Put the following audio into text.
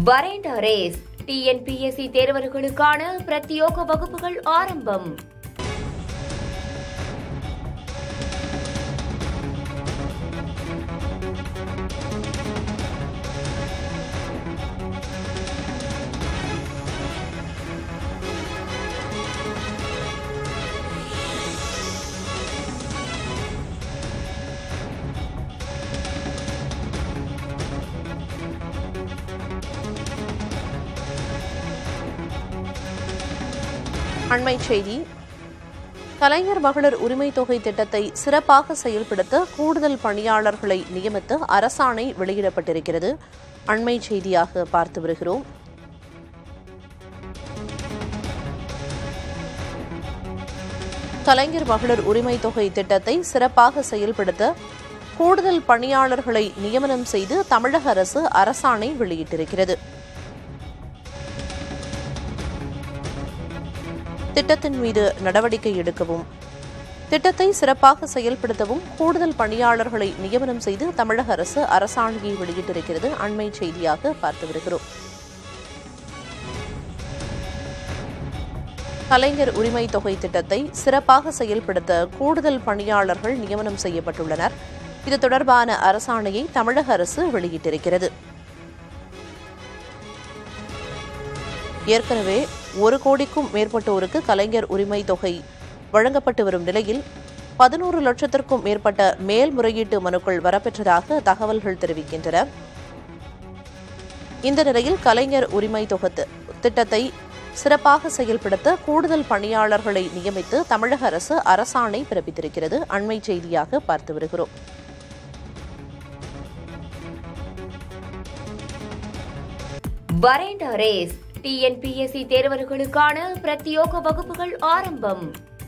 வரேண்ட race TNPSC தேர்வர்களுக்கான பிரத்யோக வகுப்புகள் ஆரம்பம் அண்மை செய்தி கலைஞர் மகளிர் உரிமை தொகை திட்டத்தை சிறப்பாக செயல்படுத்த கூடுதல் பணியாளர்களை நியமித்து அரசாணை வெளியிடப்பட்டிருக்கிறது அண்மை செய்தியாக பார்த்து வருகிறோம் கலைஞர் மகளிர் உரிமை தொகை திட்டத்தை சிறப்பாக செயல்படுத்த கூடுதல் பணியாளர்களை நியமனம் செய்து தமிழக அரசு அரசாணை வெளியிட்டிருக்கிறது திட்டத்தின் மீது நடவடிக்கை எடுக்கவும் திட்டத்தை சிறப்பாக செயல்படுத்தவும் கூடுதல் பணியாளர்களை நியமனம் செய்து தமிழக அரசு அரசாணையை வெளியிட்டிருக்கிறது அண்மை செய்தியாக பார்த்து வருகிறோம் கலைஞர் உரிமை தொகை திட்டத்தை சிறப்பாக செயல்படுத்த கூடுதல் பணியாளர்கள் நியமனம் செய்யப்பட்டுள்ளனர் இது தொடர்பான அரசாணையை தமிழக அரசு வெளியிட்டிருக்கிறது ஏற்கனவே ஒரு கோடிக்கும் மேற்பட்டோருக்கு கலைஞர் உரிமை தொகை வழங்கப்பட்டு வரும் நிலையில் பதினோரு லட்சத்திற்கும் மேற்பட்ட மேல்முறையீட்டு மனுக்கள் வரப்பெற்றதாக தகவல்கள் தெரிவிக்கின்றன இந்த நிலையில் கலைஞர் உரிமை தொகத்து திட்டத்தை சிறப்பாக செயல்படுத்த கூடுதல் பணியாளர்களை நியமித்து தமிழக அரசு அரசாணை பிறப்பித்திருக்கிறது அண்மை செய்தியாக பார்த்து வருகிறோம் வரேண்ட ரேஸ் டிஎன்பிஎஸ்சி தேர்வர்களுக்கான பிரத்யோக வகுப்புகள் ஆரம்பம்